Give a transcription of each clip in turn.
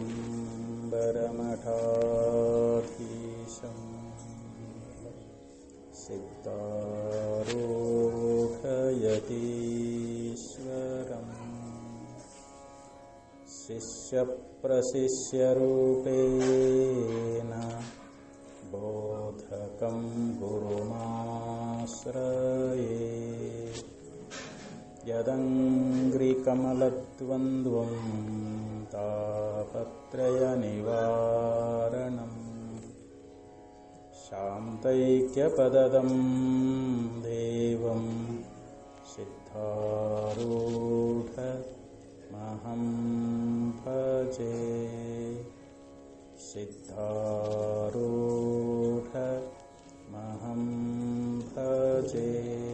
दिगम्बरमठाधीशम् सिद्धारूढयतीश्वरम् शिष्यप्रशिष्यरूपेण बोधकं गुरुमाश्रये यदङ्घ्रिकमलद्वन्द्वं तापत्रयनिवारणम् शान्तैक्यपददं देवं सिद्धारूढमहं भजे सिद्धारूढमहं भजे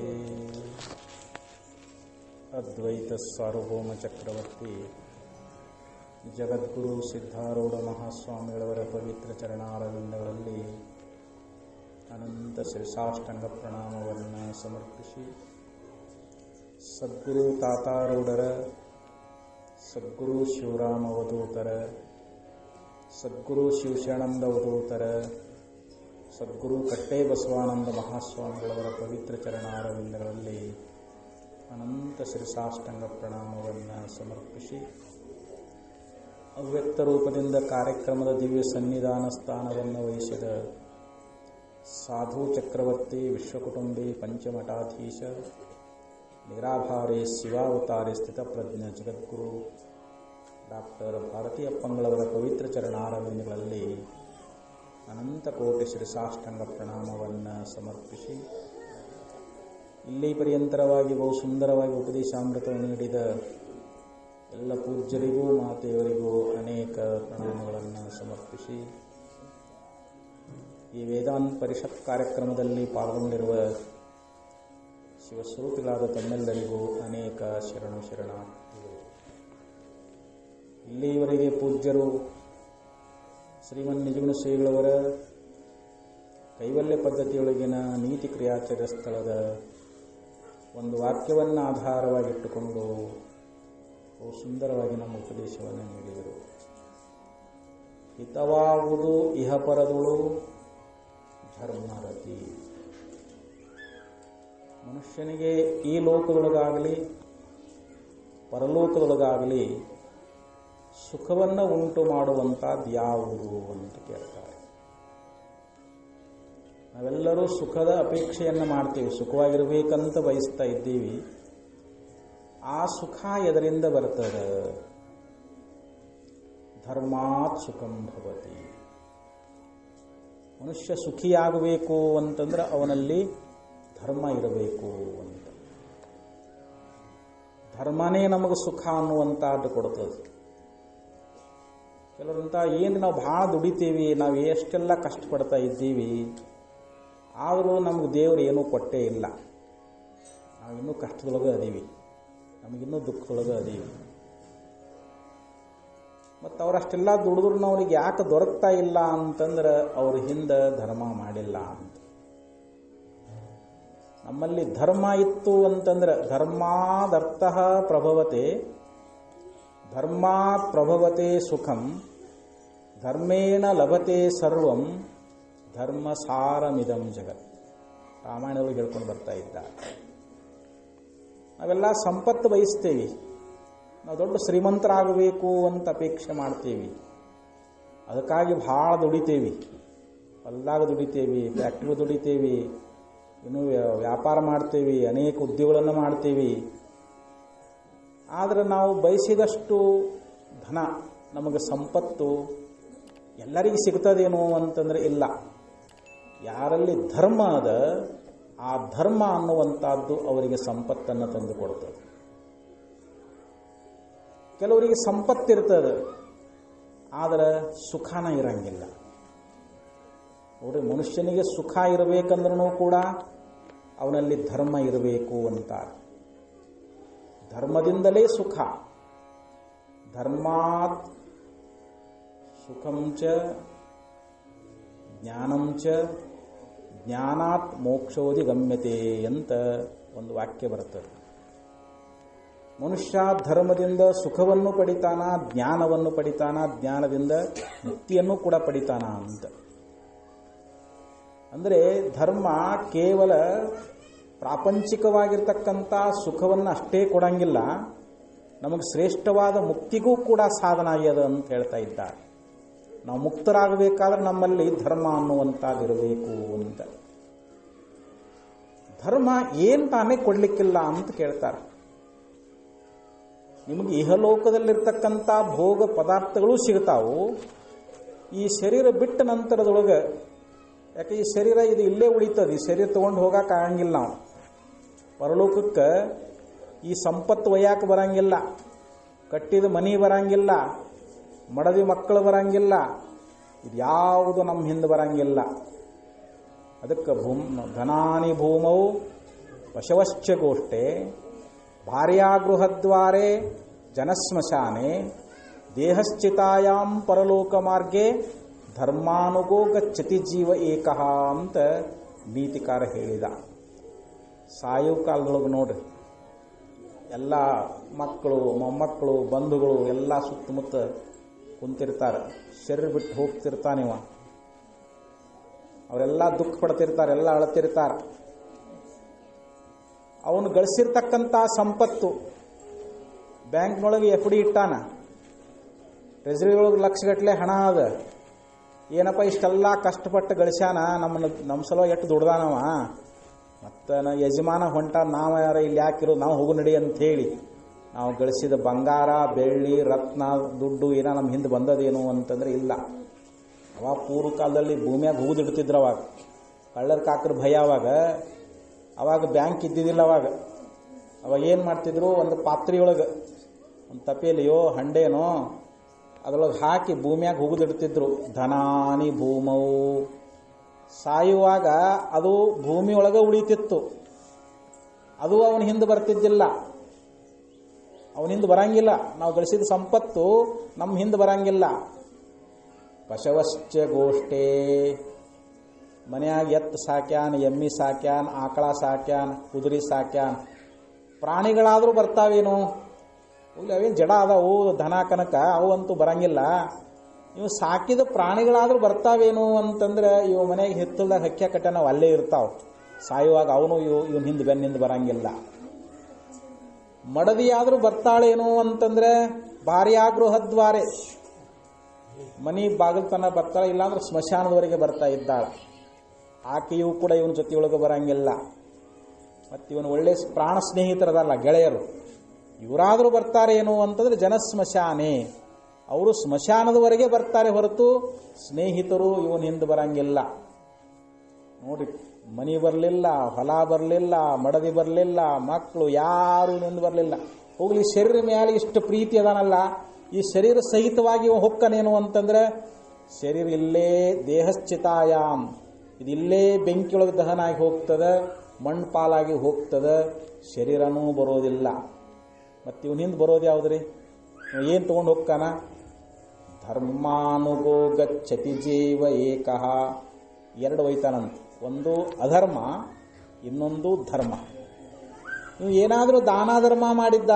ಅದ್ವೈತ ಸಾರ್ವಭೌಮ ಚಕ್ರವರ್ತಿ ಜಗದ್ಗುರು ಸಿದ್ಧಾರೂಢ ಮಹಾಸ್ವಾಮಿಗಳವರ ಪವಿತ್ರ ಚರಣಾರವಿಂದಗಳಲ್ಲಿ ಅನಂತ ಶಿರಸಾಷ್ಟಂಗ ಪ್ರಣಾಮವನ್ನು ಸಮರ್ಪಿಸಿ ಸದ್ಗುರು ತಾತಾರೂಢರ ಸದ್ಗುರು ಶಿವರಾಮ ಅವಧೂತರ ಸದ್ಗುರು ಶಿವಶರಣಂದ ಅವಧೂತರ ಸದ್ಗುರು ಕಟ್ಟೆ ಬಸವಾನಂದ ಮಹಾಸ್ವಾಮಿಗಳವರ ಪವಿತ್ರ ಚರಣಾರವಿಂದಗಳಲ್ಲಿ ಅನಂತ ಶಿರಸಾಷ್ಟಂಗ ಪ್ರಣಾಮವನ್ನು ಸಮರ್ಪಿಸಿ ಅವ್ಯಕ್ತ ರೂಪದಿಂದ ಕಾರ್ಯಕ್ರಮದ ದಿವ್ಯ ಸನ್ನಿಧಾನ ಸ್ಥಾನವನ್ನು ವಹಿಸಿದ ಸಾಧು ಚಕ್ರವರ್ತಿ ವಿಶ್ವಕುಟುಂಬಿ ಪಂಚಮಠಾಧೀಶ ನಿರಾಭಾರಿ ಶಿವಾವತಾರಿ ಸ್ಥಿತಪ್ರಜ್ಞ ಜಗದ್ಗುರು ಡಾಕ್ಟರ್ ಭಾರತೀಯ ಪಂಗಳವರ ಪವಿತ್ರ ಚರಣಾರವಿಂದಗಳಲ್ಲಿ ಅನಂತ ಕೋಟಿ ಶಿರಸಾಷ್ಟಂಗ ಪ್ರಣಾಮವನ್ನು ಸಮರ್ಪಿಸಿ ಇಲ್ಲಿ ಪರ್ಯಂತರವಾಗಿ ಬಹು ಸುಂದರವಾಗಿ ಉಪದೇಶಾಮೃತವನ್ನು ನೀಡಿದ ಎಲ್ಲ ಪೂಜ್ಯರಿಗೂ ಮಾತೆಯವರಿಗೂ ಅನೇಕ ಪ್ರಣಾಮಗಳನ್ನು ಸಮರ್ಪಿಸಿ ಈ ವೇದಾಂತ ಪರಿಷತ್ ಕಾರ್ಯಕ್ರಮದಲ್ಲಿ ಪಾಲ್ಗೊಂಡಿರುವ ಶಿವಸ್ವರೂಪಿಗಳಾದ ತಮ್ಮೆಲ್ಲರಿಗೂ ಅನೇಕ ಶರಣು ಶರಣಾರ್ಥಿಗಳು ಇಲ್ಲಿಯವರೆಗೆ ಪೂಜ್ಯರು ಶ್ರೀಮನ್ ನಿಜಗುಣ ಶ್ರೀಗಳವರ ಕೈವಲ್ಯ ಪದ್ಧತಿಯೊಳಗಿನ ನೀತಿ ಕ್ರಿಯಾಚರ್ಯ ಸ್ಥಳದ ಒಂದು ವಾಕ್ಯವನ್ನು ಆಧಾರವಾಗಿಟ್ಟುಕೊಂಡು ಬಹು ಸುಂದರವಾಗಿ ನಮ್ಮ ಉಪದೇಶವನ್ನು ನೀಡಿದರು ಹಿತವಾಗುವುದು ಇಹಪರದಳು ಧರ್ಮರತಿ ಮನುಷ್ಯನಿಗೆ ಈ ಲೋಕದೊಳಗಾಗಲಿ ಪರಲೋಕದೊಳಗಾಗಲಿ ಸುಖವನ್ನು ಉಂಟು ಮಾಡುವಂಥದ್ದು ಯಾವುದು ಅಂತ ಕೇಳ್ತಾರೆ ನಾವೆಲ್ಲರೂ ಸುಖದ ಅಪೇಕ್ಷೆಯನ್ನು ಮಾಡ್ತೀವಿ ಸುಖವಾಗಿರಬೇಕಂತ ಬಯಸ್ತಾ ಇದ್ದೀವಿ ಆ ಸುಖ ಎದರಿಂದ ಬರ್ತದೆ ಧರ್ಮಾತ್ ಸುಖಂ ಭವತಿ ಮನುಷ್ಯ ಸುಖಿಯಾಗಬೇಕು ಅಂತಂದ್ರೆ ಅವನಲ್ಲಿ ಧರ್ಮ ಇರಬೇಕು ಅಂತ ಧರ್ಮನೇ ನಮಗೆ ಸುಖ ಅನ್ನುವಂಥದ್ದು ಕೊಡ್ತದೆ ಕೆಲವರಂತ ಏನು ನಾವು ಭಾಳ ದುಡಿತೀವಿ ನಾವು ಎಷ್ಟೆಲ್ಲ ಕಷ್ಟಪಡ್ತಾ ಇದ್ದೀವಿ ಆದರೂ ನಮ್ಗೆ ದೇವರು ಏನೂ ಕೊಟ್ಟೇ ಇಲ್ಲ ನಾವಿನ್ನೂ ಕಷ್ಟದೊಳಗೆ ಅದೀವಿ ನಮಗಿನ್ನೂ ದುಃಖದೊಳಗೆ ಅದೀವಿ ಮತ್ತು ಅವರಷ್ಟೆಲ್ಲ ದುಡಿದ್ರು ಅವ್ರಿಗೆ ಯಾಕೆ ದೊರಕ್ತಾ ಇಲ್ಲ ಅಂತಂದ್ರೆ ಅವ್ರ ಹಿಂದೆ ಧರ್ಮ ಮಾಡಿಲ್ಲ ಅಂತ ನಮ್ಮಲ್ಲಿ ಧರ್ಮ ಇತ್ತು ಅಂತಂದ್ರೆ ಧರ್ಮಾದರ್ಥ ಪ್ರಭವತೆ ಧರ್ಮಾತ್ ಪ್ರಭವತೆ ಸುಖಂ ಧರ್ಮೇಣ ಲಭತೆ ಸರ್ವಂ ಧರ್ಮ ಸಾರಮಿದಂ ಜಗತ್ ರಾಮಾಯಣದಲ್ಲಿ ಹೇಳ್ಕೊಂಡು ಬರ್ತಾ ಇದ್ದ ನಾವೆಲ್ಲ ಸಂಪತ್ತು ಬಯಸ್ತೇವೆ ನಾವು ದೊಡ್ಡ ಶ್ರೀಮಂತರಾಗಬೇಕು ಅಂತ ಅಪೇಕ್ಷೆ ಮಾಡ್ತೀವಿ ಅದಕ್ಕಾಗಿ ಭಾಳ ದುಡಿತೇವಿ ಹೊಲ್ದಾಗ ದುಡಿತೇವಿ ಫ್ಯಾಕ್ಟ್ರಿ ದುಡಿತೇವಿ ಇನ್ನು ವ್ಯಾಪಾರ ಮಾಡ್ತೇವಿ ಅನೇಕ ಉದ್ಯೋಗಗಳನ್ನು ಮಾಡ್ತೇವಿ ಆದರೆ ನಾವು ಬಯಸಿದಷ್ಟು ಧನ ನಮಗೆ ಸಂಪತ್ತು ಎಲ್ಲರಿಗೂ ಸಿಗ್ತದೇನೋ ಅಂತಂದರೆ ಇಲ್ಲ ಯಾರಲ್ಲಿ ಧರ್ಮ ಅದ ಆ ಧರ್ಮ ಅನ್ನುವಂಥದ್ದು ಅವರಿಗೆ ಸಂಪತ್ತನ್ನು ತಂದು ಕೊಡ್ತದೆ ಕೆಲವರಿಗೆ ಸಂಪತ್ತಿರ್ತದೆ ಆದರೆ ಸುಖನ ಇರಂಗಿಲ್ಲ ನೋಡಿ ಮನುಷ್ಯನಿಗೆ ಸುಖ ಇರಬೇಕಂದ್ರೂ ಕೂಡ ಅವನಲ್ಲಿ ಧರ್ಮ ಇರಬೇಕು ಅಂತ ಧರ್ಮದಿಂದಲೇ ಸುಖ ಧರ್ಮಾತ್ ಸುಖಂ ಚ ಜ್ಞಾನಂ ಚ ಜ್ಞಾನಾತ್ ಮೋಕ್ಷೋದಿ ಗಮ್ಯತೆ ಅಂತ ಒಂದು ವಾಕ್ಯ ಬರ್ತದೆ ಮನುಷ್ಯ ಧರ್ಮದಿಂದ ಸುಖವನ್ನು ಪಡಿತಾನ ಜ್ಞಾನವನ್ನು ಪಡಿತಾನ ಜ್ಞಾನದಿಂದ ಮುಕ್ತಿಯನ್ನು ಕೂಡ ಪಡಿತಾನ ಅಂತ ಅಂದರೆ ಧರ್ಮ ಕೇವಲ ಪ್ರಾಪಂಚಿಕವಾಗಿರ್ತಕ್ಕಂಥ ಸುಖವನ್ನು ಅಷ್ಟೇ ಕೊಡಂಗಿಲ್ಲ ನಮಗೆ ಶ್ರೇಷ್ಠವಾದ ಮುಕ್ತಿಗೂ ಕೂಡ ಸಾಧನ ಆಗ್ಯದ ಅಂತ ಹೇಳ್ತಾ ಇದ್ದಾರೆ ನಾವು ಮುಕ್ತರಾಗಬೇಕಾದ್ರೆ ನಮ್ಮಲ್ಲಿ ಧರ್ಮ ಅನ್ನುವಂಥದ್ದಿರಬೇಕು ಅಂತ ಧರ್ಮ ಏನು ತಾನೇ ಕೊಡ್ಲಿಕ್ಕಿಲ್ಲ ಅಂತ ಕೇಳ್ತಾರೆ ನಿಮಗೆ ಇಹಲೋಕದಲ್ಲಿರ್ತಕ್ಕಂಥ ಭೋಗ ಪದಾರ್ಥಗಳು ಸಿಗ್ತಾವು ಈ ಶರೀರ ಬಿಟ್ಟ ನಂತರದೊಳಗೆ ಯಾಕೆ ಈ ಶರೀರ ಇದು ಇಲ್ಲೇ ಉಳಿತದೆ ಈ ಶರೀರ ತೊಗೊಂಡು ಹೋಗಕ್ಕೆ ಆಗಂಗಿಲ್ಲ ನಾವು ಪರಲೋಕಕ್ಕೆ ಈ ಸಂಪತ್ತು ಒಯ್ಯಾಕೆ ಬರಂಗಿಲ್ಲ ಕಟ್ಟಿದ ಮನಿ ಬರಂಗಿಲ್ಲ ಮಡದಿ ಮಕ್ಕಳು ಬರಂಗಿಲ್ಲ ಇದು ಯಾವುದು ನಮ್ಮ ಹಿಂದೆ ಬರಂಗಿಲ್ಲ ಅದಕ್ಕೆ ಭೂಮ್ ಘನಾನಿ ಭೂಮೌ ವಶವಶ್ಚ ಗೋಷ್ಠೆ ಭಾರ್ಯಾಗೃಹದ್ವಾರೆ ಜನಸ್ಮಶಾನೆ ದೇಹಶ್ಚಿತಾಯಾಂ ಪರಲೋಕ ಮಾರ್ಗೆ ಧರ್ಮಾನುಗೋ ಗಚ್ಚತಿ ಜೀವ ಏಕಃ ಅಂತ ನೀತಿಕಾರ ಹೇಳಿದ ಸಾಯೋ ಕಾಲದೊಳಗೆ ನೋಡ್ರಿ ಎಲ್ಲ ಮಕ್ಕಳು ಮೊಮ್ಮಕ್ಕಳು ಬಂಧುಗಳು ಎಲ್ಲ ಸುತ್ತಮುತ್ತ ಕುಂತಿರ್ತಾರೆ ಶರೀರ ಬಿಟ್ಟು ಹೋಗ್ತಿರ್ತಾನಿವ ಅವರೆಲ್ಲ ದುಃಖ ಪಡ್ತಿರ್ತಾರೆ ಎಲ್ಲ ಅಳತಿರ್ತಾರೆ ಅವನು ಗಳಿಸಿರ್ತಕ್ಕಂಥ ಸಂಪತ್ತು ಬ್ಯಾಂಕ್ನೊಳಗೆ ಎಫ್ ಡಿ ಇಟ್ಟಾನ ಟ್ರೆಜರಿ ಒಳಗೆ ಲಕ್ಷಗಟ್ಟಲೆ ಹಣ ಅದ ಏನಪ್ಪ ಇಷ್ಟೆಲ್ಲ ಕಷ್ಟಪಟ್ಟು ಗಳಿಸ್ಯಾನ ನಮ್ಮನ್ನ ನಮ್ಮ ಸಲುವಾಗಿ ಎಷ್ಟು ದುಡ್ದಾನವ ಮತ್ತು ನಾ ಯಜಮಾನ ಹೊಂಟ ನಾವು ಯಾರ ಇಲ್ಲಿ ಯಾಕಿರೋ ನಾವು ಹೋಗು ನಡಿ ಅಂತ ಹೇಳಿ ನಾವು ಗಳಿಸಿದ ಬಂಗಾರ ಬೆಳ್ಳಿ ರತ್ನ ದುಡ್ಡು ಏನೋ ನಮ್ಮ ಹಿಂದೆ ಬಂದದೇನು ಅಂತಂದ್ರೆ ಇಲ್ಲ ಅವಾಗ ಪೂರ್ವ ಕಾಲದಲ್ಲಿ ಭೂಮಿಯಾಗ ಹೂದಿಡ್ತಿದ್ರು ಅವಾಗ ಕಳ್ಳರ ಕಾಕರ ಭಯ ಅವಾಗ ಅವಾಗ ಬ್ಯಾಂಕ್ ಇದ್ದಿದ್ದಿಲ್ಲ ಅವಾಗ ಅವಾಗ ಏನು ಮಾಡ್ತಿದ್ರು ಒಂದು ಪಾತ್ರೆಯೊಳಗೆ ಒಂದು ತಪೇಲಿಯೋ ಹಂಡೇನೋ ಅದ್ರೊಳಗೆ ಹಾಕಿ ಭೂಮಿಯಾಗ ಹುಗಿದಿಡ್ತಿದ್ರು ಧನಾನಿ ಭೂಮವು ಸಾಯುವಾಗ ಅದು ಭೂಮಿಯೊಳಗೆ ಉಳಿತಿತ್ತು ಅದು ಅವನ ಹಿಂದೆ ಬರ್ತಿದ್ದಿಲ್ಲ ಅವನ ಹಿಂದೆ ಬರಂಗಿಲ್ಲ ನಾವು ಗಳಿಸಿದ ಸಂಪತ್ತು ನಮ್ಮ ಹಿಂದೆ ಬರಂಗಿಲ್ಲ ಪಶವಶ್ಚ ಗೋಷ್ಠೇ ಮನ್ಯಾಗ ಎತ್ತು ಸಾಕ್ಯಾನ್ ಎಮ್ಮಿ ಸಾಕ್ಯಾನ್ ಆಕಳ ಸಾಕ್ಯಾನ್ ಕುದುರೆ ಸಾಕ್ಯಾನ್ ಪ್ರಾಣಿಗಳಾದರೂ ಬರ್ತಾವೇನು ಇಲ್ಲ ಅವೇನು ಜಡ ಅದಾವು ದನ ಕನಕ ಅವು ಅಂತೂ ಬರಂಗಿಲ್ಲ ಇವು ಸಾಕಿದ ಪ್ರಾಣಿಗಳಾದರೂ ಬರ್ತಾವೇನು ಅಂತಂದ್ರೆ ಇವು ಮನೆಗೆ ಹಿತ್ತಲ್ದಾಗ ಹಕ್ಕ್ಯ ಕಟ್ಟ ನಾವು ಅಲ್ಲೇ ಇರ್ತಾವ ಸಾಯುವಾಗ ಅವನು ಇವು ಇವನ್ ಹಿಂದೆ ಬೆನ್ನಿಂದ ಬರಂಗಿಲ್ಲ ಮಡದಿಯಾದರೂ ಬರ್ತಾಳೇನು ಅಂತಂದ್ರೆ ಭಾರ್ಯಾಗೃಹದ್ವಾರೆ ಮನಿ ಬಾಗಿಲ್ತನ ಬರ್ತಾಳೆ ಇಲ್ಲಾಂದ್ರೆ ಸ್ಮಶಾನದವರೆಗೆ ಬರ್ತಾ ಇದ್ದಾಳೆ ಆಕೆಯೂ ಕೂಡ ಇವನ ಜೊತೆಯೊಳಗೆ ಬರಂಗಿಲ್ಲ ಮತ್ತು ಇವನು ಒಳ್ಳೆ ಪ್ರಾಣ ಸ್ನೇಹಿತರದಲ್ಲ ಗೆಳೆಯರು ಇವರಾದರೂ ಬರ್ತಾರೇನು ಅಂತಂದ್ರೆ ಜನ ಸ್ಮಶಾನೆ ಅವರು ಸ್ಮಶಾನದವರೆಗೆ ಬರ್ತಾರೆ ಹೊರತು ಸ್ನೇಹಿತರು ಇವನ ಹಿಂದೆ ಬರಂಗಿಲ್ಲ ನೋಡಿ ಮನಿ ಬರಲಿಲ್ಲ ಹೊಲ ಬರಲಿಲ್ಲ ಮಡದಿ ಬರಲಿಲ್ಲ ಮಕ್ಕಳು ಯಾರು ನಿಂದು ಬರಲಿಲ್ಲ ಹೋಗ್ಲಿ ಶರೀರ ಮೇಲೆ ಇಷ್ಟು ಪ್ರೀತಿ ಅದಾನಲ್ಲ ಈ ಶರೀರ ಸಹಿತವಾಗಿ ಇವ ಹೊಕ್ಕನೇನು ಅಂತಂದ್ರೆ ಶರೀರ ಇಲ್ಲೇ ದೇಹಶ್ಚಿತಾಯಾಮ್ ಇದು ಇಲ್ಲೇ ಬೆಂಕಿಯೊಳಗೆ ದಹನ ಆಗಿ ಹೋಗ್ತದೆ ಮಣ್ಣು ಪಾಲಾಗಿ ಹೋಗ್ತದೆ ಶರೀರನೂ ಬರೋದಿಲ್ಲ ಮತ್ತು ಇವನ ಹಿಂದೆ ಬರೋದು ಯಾವುದ್ರಿ ಏನು ತೊಗೊಂಡು ಹೋಗ್ತಾನ ಧರ್ಮಾನುಗೋ ಗಚ್ಚತಿ ಜೀವ ಏಕಃ ಎರಡು ಒಯ್ತಾನಂತ ಒಂದು ಅಧರ್ಮ ಇನ್ನೊಂದು ಧರ್ಮ ನೀವು ಏನಾದರೂ ದಾನ ಧರ್ಮ ಮಾಡಿದ್ದ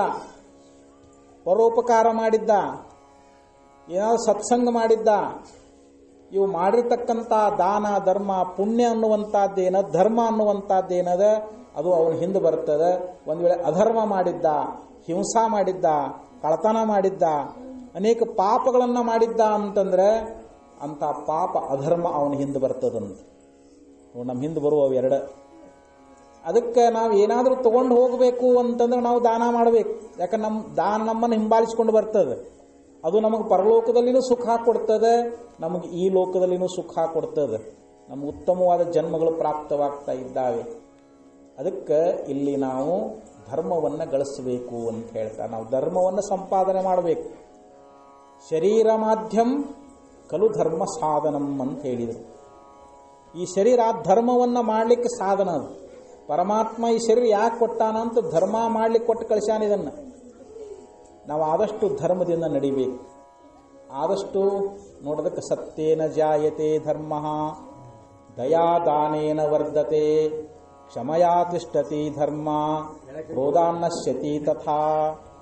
ಪರೋಪಕಾರ ಮಾಡಿದ್ದ ಏನಾದರೂ ಸತ್ಸಂಗ ಮಾಡಿದ್ದ ಇವು ಮಾಡಿರ್ತಕ್ಕಂಥ ದಾನ ಧರ್ಮ ಪುಣ್ಯ ಅನ್ನುವಂಥದ್ದೇನ ಧರ್ಮ ಅನ್ನುವಂಥದ್ದೇನದ ಅದು ಅವನ ಹಿಂದೆ ಬರ್ತದೆ ಒಂದು ವೇಳೆ ಅಧರ್ಮ ಮಾಡಿದ್ದ ಹಿಂಸಾ ಮಾಡಿದ್ದ ಕಳತನ ಮಾಡಿದ್ದ ಅನೇಕ ಪಾಪಗಳನ್ನು ಮಾಡಿದ್ದ ಅಂತಂದ್ರೆ ಅಂಥ ಪಾಪ ಅಧರ್ಮ ಅವನ ಹಿಂದೆ ಬರ್ತದಂತ ನೋಡಿ ನಮ್ಮ ಹಿಂದೆ ಬರುವ ಎರಡು ಅದಕ್ಕೆ ನಾವು ಏನಾದರೂ ತಗೊಂಡು ಹೋಗಬೇಕು ಅಂತಂದ್ರೆ ನಾವು ದಾನ ಮಾಡಬೇಕು ಯಾಕಂದ್ರೆ ನಮ್ಮ ದಾನ ನಮ್ಮನ್ನು ಹಿಂಬಾಲಿಸ್ಕೊಂಡು ಬರ್ತದೆ ಅದು ನಮಗೆ ಪರಲೋಕದಲ್ಲಿನೂ ಸುಖ ಕೊಡ್ತದೆ ನಮಗೆ ಈ ಲೋಕದಲ್ಲಿನೂ ಸುಖ ಕೊಡ್ತದೆ ನಮ್ಗೆ ಉತ್ತಮವಾದ ಜನ್ಮಗಳು ಪ್ರಾಪ್ತವಾಗ್ತಾ ಇದ್ದಾವೆ ಅದಕ್ಕೆ ಇಲ್ಲಿ ನಾವು ಧರ್ಮವನ್ನು ಗಳಿಸಬೇಕು ಅಂತ ಹೇಳ್ತಾರೆ ನಾವು ಧರ್ಮವನ್ನು ಸಂಪಾದನೆ ಮಾಡಬೇಕು ಶರೀರ ಮಾಧ್ಯಮ ಕಲು ಧರ್ಮ ಸಾಧನಂ ಅಂತ ಹೇಳಿದರು ಈ ಶರೀರ ಧರ್ಮವನ್ನು ಮಾಡಲಿಕ್ಕೆ ಸಾಧನ ಅದು ಪರಮಾತ್ಮ ಈ ಶರೀರ ಯಾಕೆ ಕೊಟ್ಟಾನ ಅಂತ ಧರ್ಮ ಮಾಡ್ಲಿಕ್ಕೆ ಕೊಟ್ಟು ಕಳಿಸ್ಯಾನ ಇದನ್ನು ನಾವು ಆದಷ್ಟು ಧರ್ಮದಿಂದ ನಡಿಬೇಕು ಆದಷ್ಟು ನೋಡೋದಕ್ಕೆ ಸತ್ಯೇನ ಜಾಯತೆ ಧರ್ಮ ದಯಾದಾನೇನ ವರ್ಧತೆ ಕ್ಷಮಯಾ ತಿಷ್ಠತಿ ಧರ್ಮ ಕ್ರೋಧಾನ್ನಶ್ಯತಿ ತಥಾ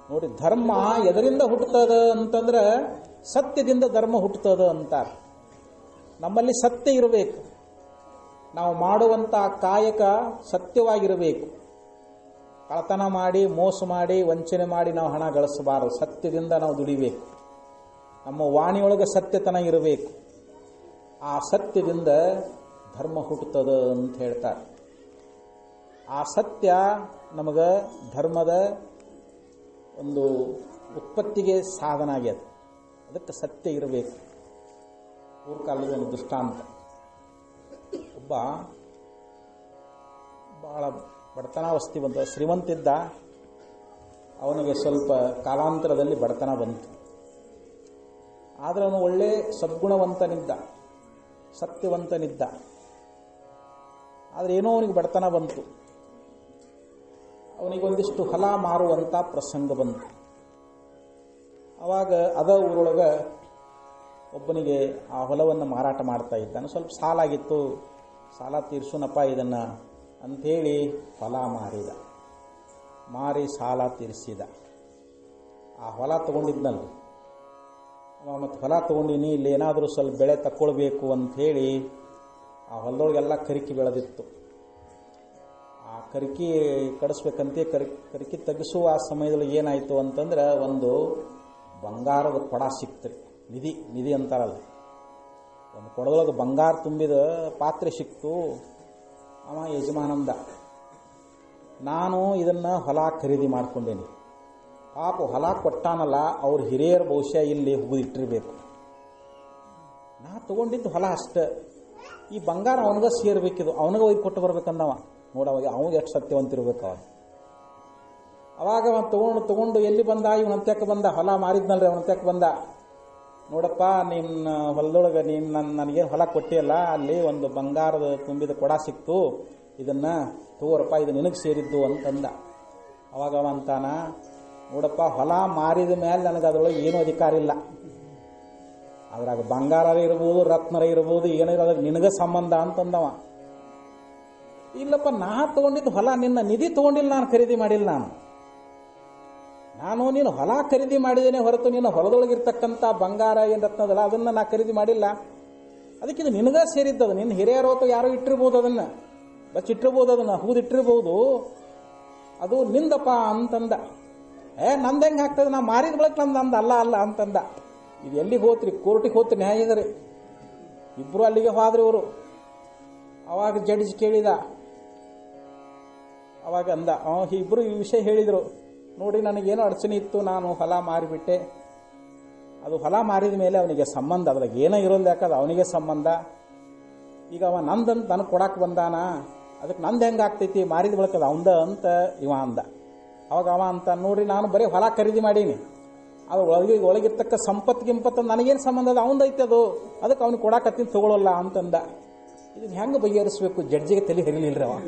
ನೋಡಿ ಧರ್ಮ ಎದರಿಂದ ಹುಟ್ಟುತ್ತದ ಅಂತಂದ್ರೆ ಸತ್ಯದಿಂದ ಧರ್ಮ ಹುಟ್ಟುತ್ತದ ಅಂತಾರೆ ನಮ್ಮಲ್ಲಿ ಸತ್ಯ ಇರಬೇಕು ನಾವು ಮಾಡುವಂಥ ಕಾಯಕ ಸತ್ಯವಾಗಿರಬೇಕು ಕಳತನ ಮಾಡಿ ಮೋಸ ಮಾಡಿ ವಂಚನೆ ಮಾಡಿ ನಾವು ಹಣ ಗಳಿಸಬಾರದು ಸತ್ಯದಿಂದ ನಾವು ದುಡಿಬೇಕು ನಮ್ಮ ವಾಣಿಯೊಳಗೆ ಸತ್ಯತನ ಇರಬೇಕು ಆ ಸತ್ಯದಿಂದ ಧರ್ಮ ಹುಟ್ಟುತ್ತದ ಅಂತ ಹೇಳ್ತಾರೆ ಆ ಸತ್ಯ ನಮಗೆ ಧರ್ಮದ ಒಂದು ಉತ್ಪತ್ತಿಗೆ ಸಾಧನ ಆಗ್ಯದ ಅದಕ್ಕೆ ಸತ್ಯ ಇರಬೇಕು ಊರ ಕಾಲದ ಒಂದು ದೃಷ್ಟಾಂತ ಒಬ್ಬ ಬಹಳ ಬಡತನಾವಸ್ಥೆ ಬಂತು ಶ್ರೀಮಂತಿದ್ದ ಅವನಿಗೆ ಸ್ವಲ್ಪ ಕಾಲಾಂತರದಲ್ಲಿ ಬಡತನ ಬಂತು ಆದರೆ ಅವನು ಒಳ್ಳೆ ಸದ್ಗುಣವಂತನಿದ್ದ ಸತ್ಯವಂತನಿದ್ದ ಆದರೆ ಏನೋ ಅವನಿಗೆ ಬಡತನ ಬಂತು ಅವನಿಗೊಂದಿಷ್ಟು ಹೊಲ ಮಾರುವಂಥ ಪ್ರಸಂಗ ಬಂತು ಅವಾಗ ಅದ ಊರೊಳಗೆ ಒಬ್ಬನಿಗೆ ಆ ಹೊಲವನ್ನು ಮಾರಾಟ ಮಾಡ್ತಾ ಇದ್ದಾನೆ ಸ್ವಲ್ಪ ಸಾಲ ಆಗಿತ್ತು ಸಾಲ ತೀರ್ಸುನಪ್ಪ ಇದನ್ನು ಅಂಥೇಳಿ ಹೊಲ ಮಾರಿದ ಮಾರಿ ಸಾಲ ತೀರಿಸಿದ ಆ ಹೊಲ ತಗೊಂಡಿದ್ನಲ್ಲ ಅವ ಮತ್ತು ಹೊಲ ತಗೊಂಡಿನಿ ಇಲ್ಲಿ ಏನಾದರೂ ಸ್ವಲ್ಪ ಬೆಳೆ ತಕ್ಕೊಳ್ಬೇಕು ಅಂಥೇಳಿ ಆ ಹೊಲದೊಳಗೆಲ್ಲ ಕರಿಕಿ ಬೆಳೆದಿತ್ತು ಆ ಕರಿಕಿ ಕಡಿಸ್ಬೇಕಂತೆ ಕರಿ ಕರಿಕಿ ತೆಗೆಸುವ ಆ ಸಮಯದೊಳಗೆ ಏನಾಯಿತು ಅಂತಂದ್ರೆ ಒಂದು ಬಂಗಾರದ ಕೊಡ ಸಿಕ್ತು ನಿಧಿ ನಿಧಿ ಅಂತಾರಲ್ಲ ಒಂದು ಕೊಡದೊಳಗೆ ಬಂಗಾರ ತುಂಬಿದ ಪಾತ್ರೆ ಸಿಕ್ತು ಅವ ಯಜಮಾನಂದ ನಾನು ಇದನ್ನು ಹೊಲ ಖರೀದಿ ಮಾಡ್ಕೊಂಡೇನಿ ಪಾಪ ಹೊಲ ಕೊಟ್ಟಾನಲ್ಲ ಅವ್ರ ಹಿರಿಯರ ಬಹುಶಃ ಇಲ್ಲಿ ಹುಗಿದಿಟ್ಟಿರ್ಬೇಕು ನಾ ತಗೊಂಡಿದ್ದು ಹೊಲ ಅಷ್ಟೆ ಈ ಬಂಗಾರ ಅವನಿಗೆ ಸೇರ್ಬೇಕಿದು ಅವನಿಗೆ ಒಯ್ದು ಕೊಟ್ಟು ಬರ್ಬೇಕಂದವ ನೋಡವಾಗ ಅವನಿಗೆ ಎಷ್ಟು ಸತ್ಯವಂತಿರ್ಬೇಕು ಅವ ಅವಾಗ ಅವ ತಗೊಂಡು ತಗೊಂಡು ಎಲ್ಲಿ ಬಂದ ಇವನ ಅಂತ್ಯಕ್ಕೆ ಬಂದ ಹೊಲ ಮಾರಿದ್ನಲ್ರಿ ಅವನ ಅಂತ್ಯಕ್ಕೆ ಬಂದ ನೋಡಪ್ಪ ನಿನ್ನ ಹೊಲದೊಳಗೆ ನೀನು ನನ್ನ ನನಗೆ ಹೊಲ ಕೊಟ್ಟಿಯಲ್ಲ ಅಲ್ಲಿ ಒಂದು ಬಂಗಾರದ ತುಂಬಿದ ಕೊಡ ಸಿಕ್ತು ಇದನ್ನು ತಗೋರಪ್ಪ ಇದು ನಿನಗೆ ಸೇರಿದ್ದು ಅಂತಂದ ಅವಾಗ ಅವ ಅಂತಾನ ನೋಡಪ್ಪ ಹೊಲ ಮಾರಿದ ಮೇಲೆ ನನಗೆ ಅದರೊಳಗೆ ಏನೂ ಅಧಿಕಾರ ಇಲ್ಲ ಅದ್ರಾಗ ಬಂಗಾರ ಇರ್ಬೋದು ರತ್ನರ ಇರ್ಬೋದು ಏನಿರೋದ ನಿನಗೆ ಸಂಬಂಧ ಅಂತಂದವ ಇಲ್ಲಪ್ಪ ನಾ ತಗೊಂಡಿದ್ದು ಹೊಲ ನಿನ್ನ ನಿಧಿ ತಗೊಂಡಿಲ್ಲ ನಾನು ಖರೀದಿ ಮಾಡಿಲ್ಲ ನಾನು ನಾನು ನೀನು ಹೊಲ ಖರೀದಿ ಮಾಡಿದ್ದೇನೆ ಹೊರತು ನೀನು ಹೊಲದೊಳಗಿರ್ತಕ್ಕಂಥ ಬಂಗಾರ ಏನು ರತ್ನದಲ್ಲ ಅದನ್ನು ನಾ ಖರೀದಿ ಮಾಡಿಲ್ಲ ಅದಕ್ಕೆ ಇದು ನಿನಗ ಸೇರಿದ್ದದು ನಿನ್ನ ಹಿರಿಯರು ಅಥವಾ ಯಾರೋ ಇಟ್ಟಿರ್ಬೋದು ಅದನ್ನು ಬಚ್ ಇಟ್ಟಿರ್ಬೋದು ಅದನ್ನು ಹೂದಿಟ್ಟಿರ್ಬೋದು ಅದು ನಿಂದಪ್ಪ ಅಂತಂದ ಏ ನಂದು ಹೆಂಗೆ ಆಗ್ತದೆ ನಾ ಮಾರಿದ ಬಳಕ ನಂದು ಅಂದ ಅಲ್ಲ ಅಲ್ಲ ಅಂತಂದ ಇದು ಎಲ್ಲಿಗೆ ಹೋತ್ರಿ ಕೋರ್ಟಿಗೆ ಹೋತ್ರಿ ನ್ಯಾಯದರಿ ಇಬ್ಬರು ಅಲ್ಲಿಗೆ ಹೋದ್ರಿ ಇವರು ಅವಾಗ ಜಡ್ಜ್ ಕೇಳಿದ ಅವಾಗ ಅಂದ ಅವ ಇಬ್ಬರು ಈ ವಿಷಯ ಹೇಳಿದರು ನೋಡಿ ನನಗೇನು ಅಡಚಣೆ ಇತ್ತು ನಾನು ಹೊಲ ಮಾರಿಬಿಟ್ಟೆ ಅದು ಹೊಲ ಮಾರಿದ ಮೇಲೆ ಅವನಿಗೆ ಸಂಬಂಧ ಅದ್ರಾಗ ಏನೋ ಇರೋಲ್ಲ ಯಾಕಂದ್ರೆ ಅವನಿಗೆ ಸಂಬಂಧ ಈಗ ಅವ ನಂದಂತ ನನಗೆ ಕೊಡಕ್ಕೆ ಬಂದಾನ ಅದಕ್ಕೆ ನಂದು ಹೆಂಗೆ ಆಗ್ತೈತಿ ಮಾರಿದ ಬಳಕ ಅದು ಅವಂದ ಅಂತ ಇವ ಅಂದ ಅವಾಗ ಅವ ಅಂತ ನೋಡ್ರಿ ನಾನು ಬರೀ ಹೊಲ ಖರೀದಿ ಮಾಡೀನಿ ಅದು ಒಳಗೆ ಒಳಗಿರ್ತಕ್ಕ ಸಂಪತ್ತು ಗಿಂಪತ್ತು ನನಗೇನು ಸಂಬಂಧ ಅದು ಅವಂದೈತೆ ಅದು ಅದಕ್ಕೆ ಅವ್ನಿಗೆ ಕೊಡಕತ್ತೀನಿ ತಗೊಳ್ಳಲ್ಲ ಅಂತಂದ ಇದನ್ನ ಹೆಂಗೆ ಬಗೆಹರಿಸ್ಬೇಕು ಜಡ್ಜಿಗೆ ತಲೆ ಹರಿಲಿಲ್ರಿ ಅವ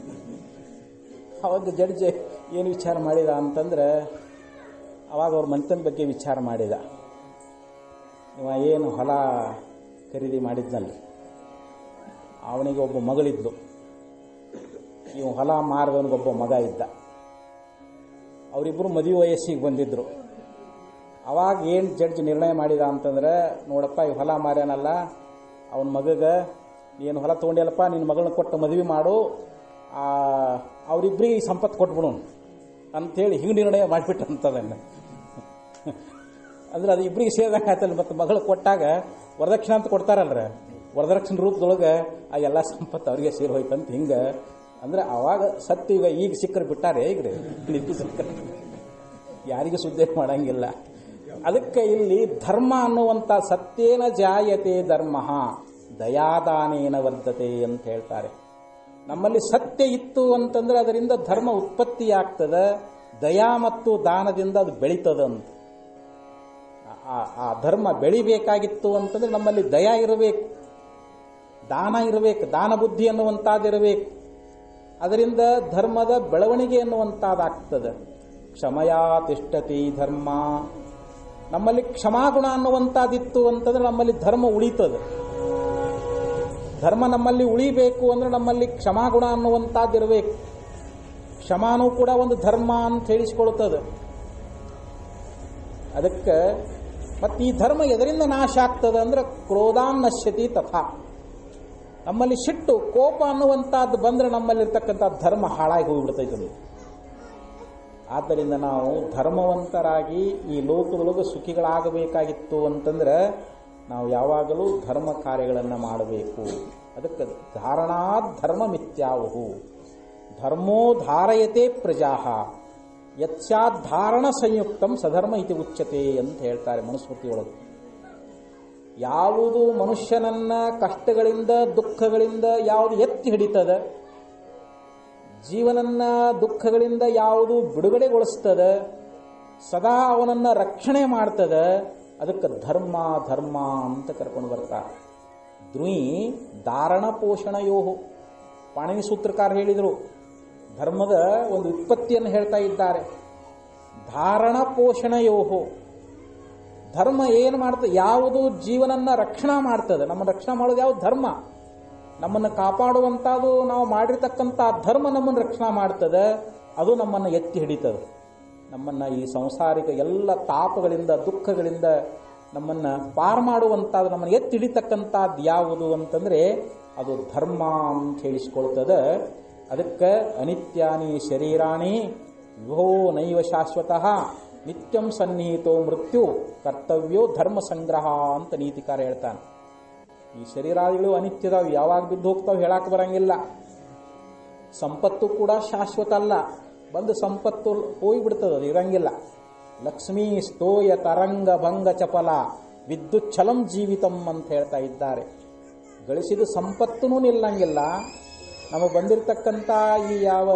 ಅವಾಗ ಜಡ್ಜ್ ಏನು ವಿಚಾರ ಮಾಡಿದ ಅಂತಂದ್ರೆ ಅವಾಗ ಅವ್ರ ಮಂತನ ಬಗ್ಗೆ ವಿಚಾರ ಮಾಡಿದ ಇವ ಏನು ಹೊಲ ಖರೀದಿ ಮಾಡಿದ್ನಲ್ಲಿ ಅವನಿಗೆ ಒಬ್ಬ ಮಗಳಿದ್ಲು ಇವ ಹೊಲ ಮಾರಿದವನಿಗೊಬ್ಬ ಮಗ ಇದ್ದ ಅವರಿಬ್ಬರು ಮದುವೆ ವಯಸ್ಸಿಗೆ ಬಂದಿದ್ರು ಅವಾಗ ಏನು ಜಡ್ಜ್ ನಿರ್ಣಯ ಮಾಡಿದ ಅಂತಂದ್ರೆ ನೋಡಪ್ಪ ಈ ಹೊಲ ಮಾರ್ಯಾನಲ್ಲ ಅವನ ಮಗಗೆ ನೀನು ಹೊಲ ತೊಗೊಂಡಿಯಲ್ಲಪ್ಪ ನಿನ್ನ ಮಗಳನ್ನ ಕೊಟ್ಟು ಮದುವೆ ಮಾಡು ಅವರಿಬ್ಬರಿಗೆ ಈ ಸಂಪತ್ತು ಕೊಟ್ಬಿಡು ಅಂಥೇಳಿ ಹಿಂಗೆ ನಿರ್ಣಯ ಮಾಡಿಬಿಟ್ಟಂತದನ್ನು ಅಂದ್ರೆ ಅದು ಇಬ್ಬರಿಗೆ ಸೇರಿದಂಗೆ ಆಯ್ತಲ್ಲ ಮತ್ತು ಮಗಳು ಕೊಟ್ಟಾಗ ವರದಕ್ಷಿಣೆ ಅಂತ ಕೊಡ್ತಾರಲ್ರ ವರದಕ್ಷಿಣೆ ರೂಪದೊಳಗೆ ಆ ಎಲ್ಲ ಸಂಪತ್ತು ಅವ್ರಿಗೆ ಸೇರಿ ಹೋಯ್ತಂತ ಹಿಂಗೆ ಅಂದ್ರೆ ಅವಾಗ ಸತ್ಯ ಈಗ ಈಗ ಸಿಕ್ಕರೆ ಬಿಟ್ಟಾರೆ ಈಗ್ರಿ ನಿತ್ಯ ಸಿಕ್ಕರೆ ಯಾರಿಗೂ ಸುದ್ದಿ ಮಾಡಂಗಿಲ್ಲ ಅದಕ್ಕೆ ಇಲ್ಲಿ ಧರ್ಮ ಅನ್ನುವಂಥ ಸತ್ಯೇನ ಜಾಯತೆ ಧರ್ಮ ದಯಾದಾನೇನ ವರ್ಧತೆ ಅಂತ ಹೇಳ್ತಾರೆ ನಮ್ಮಲ್ಲಿ ಸತ್ಯ ಇತ್ತು ಅಂತಂದ್ರೆ ಅದರಿಂದ ಧರ್ಮ ಉತ್ಪತ್ತಿಯಾಗ್ತದೆ ದಯಾ ಮತ್ತು ದಾನದಿಂದ ಅದು ಬೆಳೀತದಂತ ಆ- ಆ ಧರ್ಮ ಬೆಳಿಬೇಕಾಗಿತ್ತು ಅಂತಂದ್ರೆ ನಮ್ಮಲ್ಲಿ ದಯ ಇರಬೇಕು ದಾನ ಇರಬೇಕು ದಾನ ಬುದ್ಧಿ ಅನ್ನುವಂಥದ್ದಿರಬೇಕು ಅದರಿಂದ ಧರ್ಮದ ಬೆಳವಣಿಗೆ ಅನ್ನುವಂಥದ್ದಾಗ್ತದೆ ಕ್ಷಮಯಾ ತಿಷ್ಠತಿ ಧರ್ಮ ನಮ್ಮಲ್ಲಿ ಕ್ಷಮಾಗುಣ ಅನ್ನುವಂಥದ್ದಿತ್ತು ಅಂತಂದ್ರೆ ನಮ್ಮಲ್ಲಿ ಧರ್ಮ ಉಳಿತದೆ ಧರ್ಮ ನಮ್ಮಲ್ಲಿ ಉಳಿಬೇಕು ಅಂದ್ರೆ ನಮ್ಮಲ್ಲಿ ಕ್ಷಮಾಗುಣ ಅನ್ನುವಂಥದ್ದಿರಬೇಕು ಕ್ಷಮಾನೂ ಕೂಡ ಒಂದು ಧರ್ಮ ಅಂತ ಹೇಳಿಸ್ಕೊಳ್ತದೆ ಅದಕ್ಕೆ ಮತ್ತು ಈ ಧರ್ಮ ಎದರಿಂದ ನಾಶ ಆಗ್ತದೆ ಅಂದ್ರೆ ಕ್ರೋಧಾನ್ ನಶ್ಯತಿ ತಥಾ ನಮ್ಮಲ್ಲಿ ಸಿಟ್ಟು ಕೋಪ ಅನ್ನುವಂಥದ್ದು ಬಂದ್ರೆ ನಮ್ಮಲ್ಲಿರ್ತಕ್ಕಂಥ ಧರ್ಮ ಹಾಳಾಗಿ ಹೋಗ್ಬಿಡ್ತೈತೆ ಅದು ಆದ್ದರಿಂದ ನಾವು ಧರ್ಮವಂತರಾಗಿ ಈ ಲೋಕದೊಳಗೆ ಸುಖಿಗಳಾಗಬೇಕಾಗಿತ್ತು ಅಂತಂದ್ರೆ ನಾವು ಯಾವಾಗಲೂ ಧರ್ಮ ಕಾರ್ಯಗಳನ್ನು ಮಾಡಬೇಕು ಅದಕ್ಕೆ ಧಾರಣಾ ಧರ್ಮ ಮಿಥ್ಯಾವಹು ಧರ್ಮೋ ಧಾರಯತೆ ಪ್ರಜಾ ಯತ್ಸಾಧಾರಣ ಸಂಯುಕ್ತಂ ಸಧರ್ಮ ಇತಿ ಉಚ್ಯತೆ ಅಂತ ಹೇಳ್ತಾರೆ ಮನುಸ್ಮೃತಿಯೊಳಗೆ ಯಾವುದು ಮನುಷ್ಯನನ್ನ ಕಷ್ಟಗಳಿಂದ ದುಃಖಗಳಿಂದ ಯಾವುದು ಎತ್ತಿ ಹಿಡಿತದ ಜೀವನನ್ನ ದುಃಖಗಳಿಂದ ಯಾವುದು ಬಿಡುಗಡೆಗೊಳಿಸ್ತದ ಸದಾ ಅವನನ್ನ ರಕ್ಷಣೆ ಮಾಡ್ತದ ಅದಕ್ಕೆ ಧರ್ಮ ಧರ್ಮ ಅಂತ ಕರ್ಕೊಂಡು ಬರ್ತಾರೆ ದ್ರುಯಿ ಧಾರಣ ಪೋಷಣಯೋಹು ಪಾಣಿನಿ ಸೂತ್ರಕಾರ ಹೇಳಿದರು ಧರ್ಮದ ಒಂದು ಉತ್ಪತ್ತಿಯನ್ನು ಹೇಳ್ತಾ ಇದ್ದಾರೆ ಧಾರಣ ಪೋಷಣಯೋಹು ಧರ್ಮ ಏನು ಮಾಡ್ತದೆ ಯಾವುದು ಜೀವನನ್ನ ರಕ್ಷಣಾ ಮಾಡ್ತದೆ ನಮ್ಮ ರಕ್ಷಣಾ ಮಾಡೋದು ಯಾವುದು ಧರ್ಮ ನಮ್ಮನ್ನು ಕಾಪಾಡುವಂಥದ್ದು ನಾವು ಮಾಡಿರ್ತಕ್ಕಂಥ ಧರ್ಮ ನಮ್ಮನ್ನು ರಕ್ಷಣಾ ಮಾಡ್ತದೆ ಅದು ನಮ್ಮನ್ನು ಎತ್ತಿ ಹಿಡಿತದೆ ನಮ್ಮನ್ನು ಈ ಸಂಸಾರಿಕ ಎಲ್ಲ ತಾಪಗಳಿಂದ ದುಃಖಗಳಿಂದ ನಮ್ಮನ್ನು ಪಾರು ಮಾಡುವಂಥದ್ದು ನಮ್ಮನ್ನು ಎತ್ತಿ ಹಿಡಿತಕ್ಕಂಥದ್ದು ಯಾವುದು ಅಂತಂದರೆ ಅದು ಧರ್ಮ ಅಂತ ಹೇಳಿಸ್ಕೊಳ್ತದೆ ಅದಕ್ಕೆ ಅನಿತ್ಯಾನಿ ಶರೀರಾಣಿ ವಿಭೋ ನೈವ ಶಾಶ್ವತಃ ನಿತ್ಯಂ ಸನ್ನಿಹಿತೋ ಮೃತ್ಯು ಕರ್ತವ್ಯೋ ಧರ್ಮ ಸಂಗ್ರಹ ಅಂತ ನೀತಿಕಾರ ಹೇಳ್ತಾನೆ ಈ ಶರೀರಾದಿಗಳು ಅನಿತ್ಯದಾವ್ ಯಾವಾಗ ಬಿದ್ದು ಹೋಗ್ತಾವ್ ಹೇಳಕ್ ಬರಂಗಿಲ್ಲ ಸಂಪತ್ತು ಕೂಡ ಶಾಶ್ವತ ಅಲ್ಲ ಬಂದು ಸಂಪತ್ತು ಹೋಗಿಬಿಡ್ತದೆ ಅದು ಇರಂಗಿಲ್ಲ ಲಕ್ಷ್ಮೀ ಸ್ತೋಯ ತರಂಗ ಭಂಗ ಚಪಲ ವಿದ್ಯುತ್ ಛಲಂ ಜೀವಿತಂ ಅಂತ ಹೇಳ್ತಾ ಇದ್ದಾರೆ ಗಳಿಸಿದ ಸಂಪತ್ತೂ ನಿಲ್ಲಂಗಿಲ್ಲ ನಮಗೆ ಬಂದಿರತಕ್ಕಂಥ ಈ ಯಾವ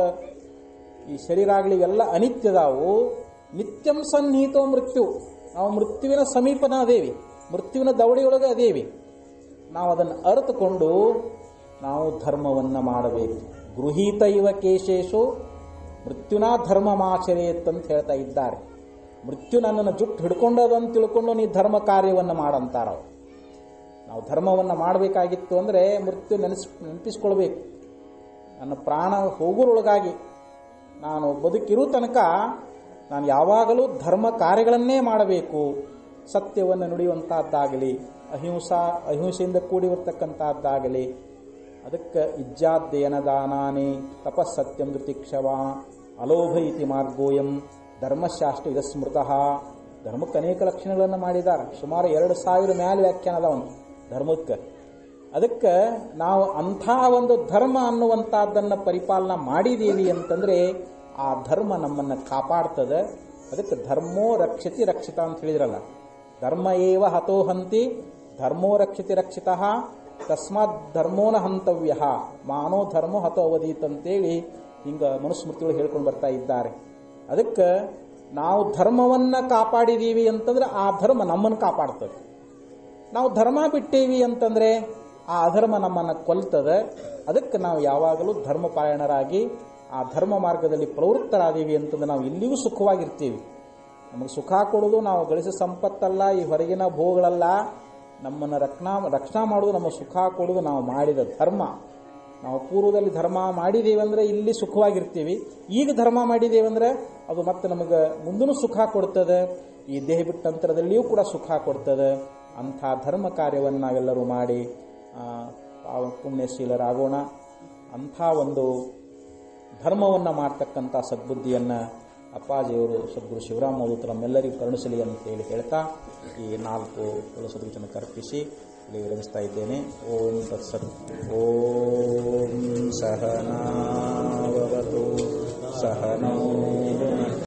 ಈ ಶರೀರ ಆಗಲಿ ಇವೆಲ್ಲ ಅನಿತ್ಯದಾವು ನಿತ್ಯಂ ಸನ್ನಿಹಿತೋ ಮೃತ್ಯು ನಾವು ಮೃತ್ಯುವಿನ ಸಮೀಪನ ಅದೇವಿ ಮೃತ್ಯುವಿನ ದವಡಿಯೊಳಗೆ ಅದೇವಿ ನಾವು ಅದನ್ನು ಅರಿತುಕೊಂಡು ನಾವು ಧರ್ಮವನ್ನು ಮಾಡಬೇಕು ಗೃಹೀತ ಇವ ಕೇಶೇಶು ಮೃತ್ಯುನಾ ಧರ್ಮಮಾಚರೇತ್ ಅಂತ ಹೇಳ್ತಾ ಇದ್ದಾರೆ ಮೃತ್ಯು ನನ್ನನ್ನು ಜುಟ್ಟು ಹಿಡ್ಕೊಂಡದಂತ ತಿಳ್ಕೊಂಡು ನೀ ಧರ್ಮ ಕಾರ್ಯವನ್ನು ಮಾಡಂತಾರ ಅವ್ರು. ನಾವು ಧರ್ಮವನ್ನು ಮಾಡಬೇಕಾಗಿತ್ತು ಅಂದರೆ ಮೃತ್ಯು ನೆನೆಸ್ ನೆನಪಿಸ್ಕೊಳ್ಬೇಕು ನನ್ನ ಪ್ರಾಣ ಹೋಗೋರೊಳಗಾಗಿ ನಾನು ಬದುಕಿರೋ ತನಕ ನಾನು ಯಾವಾಗಲೂ ಧರ್ಮ ಕಾರ್ಯಗಳನ್ನೇ ಮಾಡಬೇಕು ಸತ್ಯವನ್ನು ನುಡಿಯುವಂಥದ್ದಾಗಲಿ ಅಹಿಂಸಾ ಅಹಿಂಸೆಯಿಂದ ಕೂಡಿರ್ತಕ್ಕಂಥದ್ದಾಗಲಿ ಅದಕ್ಕೆ ಇಜ್ಜಾದ್ದೇನ ದಾನಾನಿ ತಪಸ್ಸತ್ಯಂ ಧೃತಿಕ್ಷವ ಅಲೋಭ ಇತಿ ಮಾರ್ಗೋಯಂ ಧರ್ಮಶಾಸ್ತ್ರ ಇದ ಸ್ಮೃತಃ ಧರ್ಮಕ್ಕೆ ಅನೇಕ ಲಕ್ಷಣಗಳನ್ನು ಮಾಡಿದ್ದಾರೆ ಸುಮಾರು ಎರಡು ಸಾವಿರ ಮೇಲೆ ವ್ಯಾಖ್ಯಾನ ಅದಾವನು ಧರ್ಮಕ್ಕೆ ಅದಕ್ಕೆ ನಾವು ಅಂಥ ಒಂದು ಧರ್ಮ ಅನ್ನುವಂಥದ್ದನ್ನು ಪರಿಪಾಲನೆ ಮಾಡಿದ್ದೀವಿ ಅಂತಂದರೆ ಆ ಧರ್ಮ ನಮ್ಮನ್ನು ಕಾಪಾಡ್ತದೆ ಅದಕ್ಕೆ ಧರ್ಮೋ ರಕ್ಷತಿ ರಕ್ಷಿತ ಅಂತ ಹೇಳಿದ್ರಲ್ಲ ಧರ್ಮ ಏವ ಹತೋಹಂತಿ ಧರ್ಮೋ ರಕ್ಷತಿ ರಕ್ಷಿತ ತಸ್ಮಾತ್ ಧರ್ಮೋನ ಹಂತವ್ಯ ಮಾನೋ ಧರ್ಮ ಹತೋ ಅವಧೀತ್ ಅಂತೇಳಿ ಹಿಂಗೆ ಮನುಸ್ಮೃತಿಗಳು ಹೇಳ್ಕೊಂಡು ಬರ್ತಾ ಇದ್ದಾರೆ ಅದಕ್ಕೆ ನಾವು ಧರ್ಮವನ್ನು ಕಾಪಾಡಿದೀವಿ ಅಂತಂದ್ರೆ ಆ ಧರ್ಮ ನಮ್ಮನ್ನು ಕಾಪಾಡ್ತದೆ ನಾವು ಧರ್ಮ ಬಿಟ್ಟೇವಿ ಅಂತಂದ್ರೆ ಆ ಅಧರ್ಮ ನಮ್ಮನ್ನು ಕೊಲ್ತದೆ ಅದಕ್ಕೆ ನಾವು ಯಾವಾಗಲೂ ಧರ್ಮಪಾರಾಯಣರಾಗಿ ಆ ಧರ್ಮ ಮಾರ್ಗದಲ್ಲಿ ಪ್ರವೃತ್ತರಾದೀವಿ ಅಂತಂದ್ರೆ ನಾವು ಇಲ್ಲಿಯೂ ಸುಖವಾಗಿರ್ತೀವಿ ನಮಗೆ ಸುಖ ಕೊಡೋದು ನಾವು ಗಳಿಸಿದ ಸಂಪತ್ತಲ್ಲ ಈ ಹೊರಗಿನ ಭೋಗಗಳಲ್ಲ ನಮ್ಮನ್ನು ರಕ್ಷಣಾ ರಕ್ಷಣಾ ಮಾಡೋದು ನಮ್ಮ ಸುಖ ಕೊಡೋದು ನಾವು ಮಾಡಿದ ಧರ್ಮ ನಾವು ಪೂರ್ವದಲ್ಲಿ ಧರ್ಮ ಮಾಡಿದ್ದೇವೆ ಅಂದರೆ ಇಲ್ಲಿ ಸುಖವಾಗಿರ್ತೀವಿ ಈಗ ಧರ್ಮ ಮಾಡಿದ್ದೇವೆ ಅಂದರೆ ಅದು ಮತ್ತೆ ನಮಗೆ ಮುಂದೂ ಸುಖ ಕೊಡ್ತದೆ ಈ ದೇಹ ಬಿಟ್ಟಂತರದಲ್ಲಿಯೂ ಕೂಡ ಸುಖ ಕೊಡ್ತದೆ ಅಂಥ ಧರ್ಮ ಕಾರ್ಯವನ್ನು ನಾವೆಲ್ಲರೂ ಮಾಡಿ ಆ, ಪಾವ ಪುಣ್ಯಶೀಲರಾಗೋಣ ಅಂಥ ಒಂದು ಧರ್ಮವನ್ನು ಮಾಡ್ತಕ್ಕಂಥ ಸದ್ಬುದ್ಧಿಯನ್ನು ಅಪ್ಪಾಜಿಯವರು ಸದ್ಗುರು ಶಿವರಾಮ ಅವಧೂತ ನಮ್ಮೆಲ್ಲರಿಗೂ ಕರುಣಿಸಲಿ ಅಂತೇಳಿ ಹೇಳ್ತಾ ಈ ನಾಲ್ಕು ತುಳಸದೂಚನ ಕರ್ಪಿಸಿ ಇಲ್ಲಿ ವಿರಮಿಸ್ತಾ ಇದ್ದೇನೆ ಓಂ ತತ್ಸತ್ ಓಂ ಸಹನಾವತು ಸಹನೋ